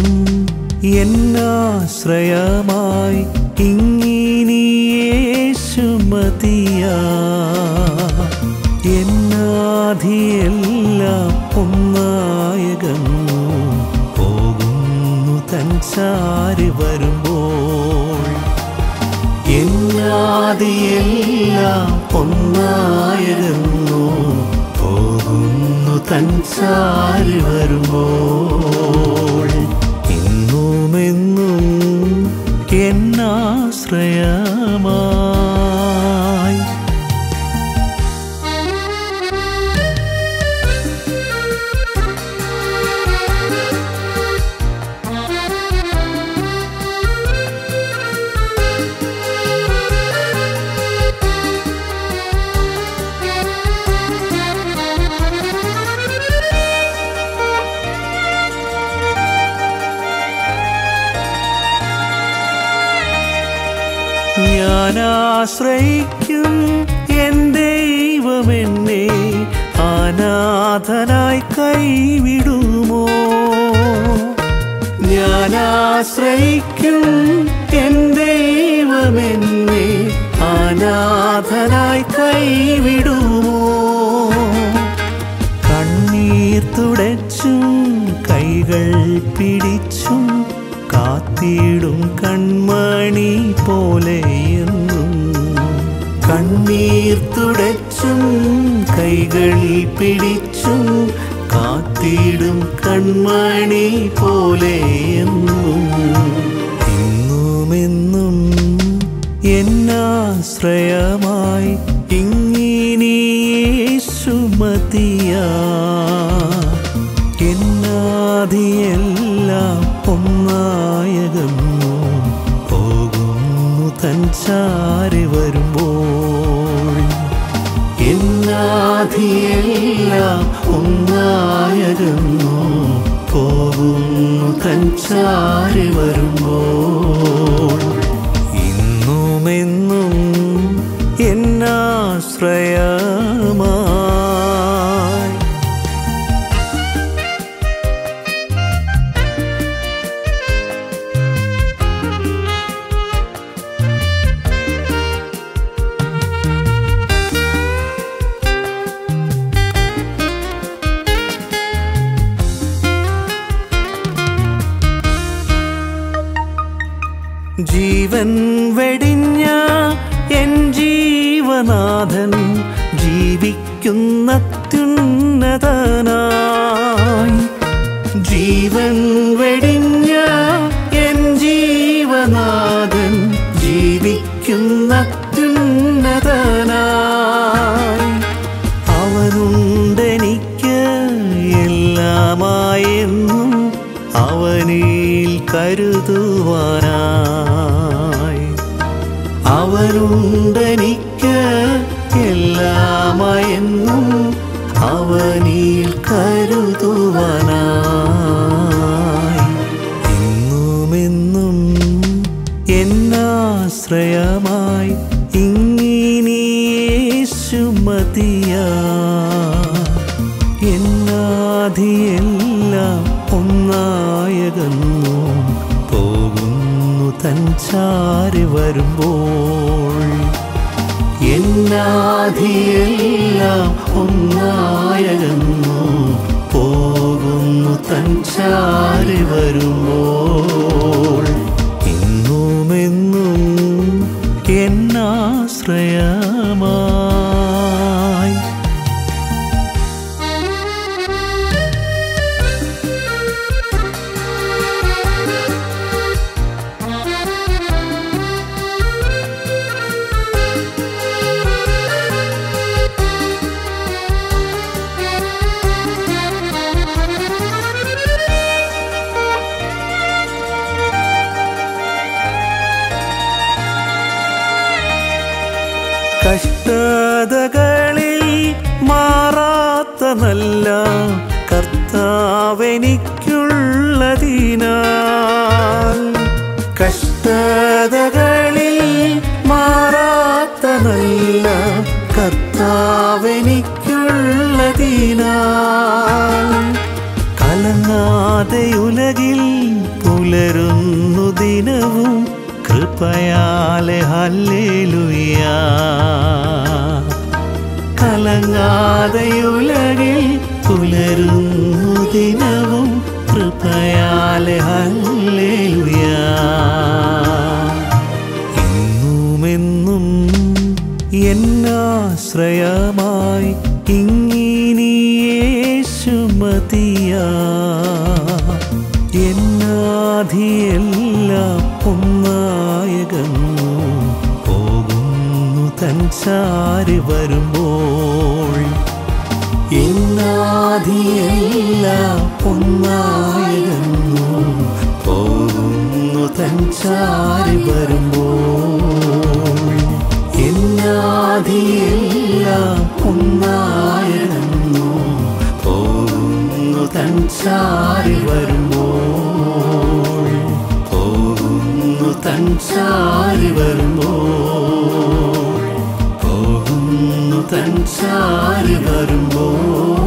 എന്നാശ്രയമായി ഇങ്ങിനിയേശുമതിയാ എന്നാധിയെല്ലാം ഒന്നായകന്നു പോകുന്നു തൻ ചാരി വരുമ്പോൾ എന്നാദിയെല്ലാം ഒന്നായിരുന്നു പോകുന്നു തൻ ചാരി വരുമ്പോൾ ഇന്നുമെന്നും എന്നാശ്രയമായി ഞാൻ ആശ്രയിക്കും എൻ ദൈവമെന്നെ അനാഥനായി കൈവിടുമോ ഞാൻ ആശ്രയിക്കും എൻ ദൈവമെന്നെ അനാഥനായി കൈവിടുമോ കണ്ണീർ തുടച്ചും കൈകൾ പിടിച്ചും കാത്തിടും കൺമണി പോലെയെന്നും കണ്ണീർ തുടച്ചും കൈകൾ പിടിച്ചും കാത്തിടും കൺമണി പോലെയെന്നും ഇന്നുമെന്നും എന്നാശ്രയമായി ഇങ്ങിനിയേശുമതിയാ എന്നാദിയെല്ലാം ഒന്നായകന്നു പോകുന്നു തൻ ചാരി വരുമ്പോൾ എന്നാദിയെല്ലാം ഒന്നായകന്നു പോകുന്നു തൻ ചാരി വരുമ്പോൾ ഇന്നുമെന്നും എന്നാശ്രയമായി ജീവൻ വെടിഞ്ഞ എൻ ജീവനാഥൻ ജീവിക്കുന്നത്യുന്നതനായി ജീവൻ വെടിഞ്ഞ എൻ ജീവനാഥൻ ജീവിക്കുന്നത്യുന്നതനായി അവനുണ്ടെനിക്ക് എല്ലാമായെന്നും അവനിൽ കരുതുവാനായി അവനുണ്ടെനിക്ക് എല്ലാമായെന്നും അവനിൽ കരുതുവാനായി ഇന്നുമെന്നും എന്നാശ്രയമായി ഇങ്ങിനിയേശുമതിയാ എന്നാധിയെല്ലാം ഒന്നായകന്നു പോകുന്നു തൻ ചാരി വരുമ്പോൾ എന്നാധിയെല്ലാം ഒന്നായകന്നു പോകുന്നു തൻ ചാരി വരുമ്പോൾ ഇന്നുമെന്നും എന്നാശ്രയമായി കഷ്ടതകളിൽ മാറാത്ത നല്ല കർത്താവെനിക്കുള്ളതിനാൽ കഷ്ടതകളിൽ മാറാത്ത നല്ല കർത്താവെനിക്കുള്ളതിനാൽ കലങ്ങാതെ ഉലകിൽ പുലരുന്നു ദിനവും കൃപയാലെ ഹല്ലേലുയാ കലങ്ങാതെയുലകിൽ പുലരുന്നു ദിനവും കൃപയാലെ ഹല്ലേലുയാ ഇന്നുമെന്നും എന്നാശ്രയമായി ഇങ്ങിനിയേശുമതിയാ എന്നാധിയെല്ലാം ഒന്നായകന്നു പോകുന്നു തൻ ചാരി വരുമ്പോൾ എന്നാധിയെല്ലാം ഒന്നായകന്നു പോകുന്നു തൻ ചാരി വരുമ്പോൾ എന്നാധിയെല്ലാം ഒന്നായകന്നു പോകുന്നു തൻ ചാരി വരുമ്പോൾ പോകുന്നു തൻ ചാരി വരുമ്പോൾ പോകുന്നു തൻ ചാരി വരുമ്പോൾ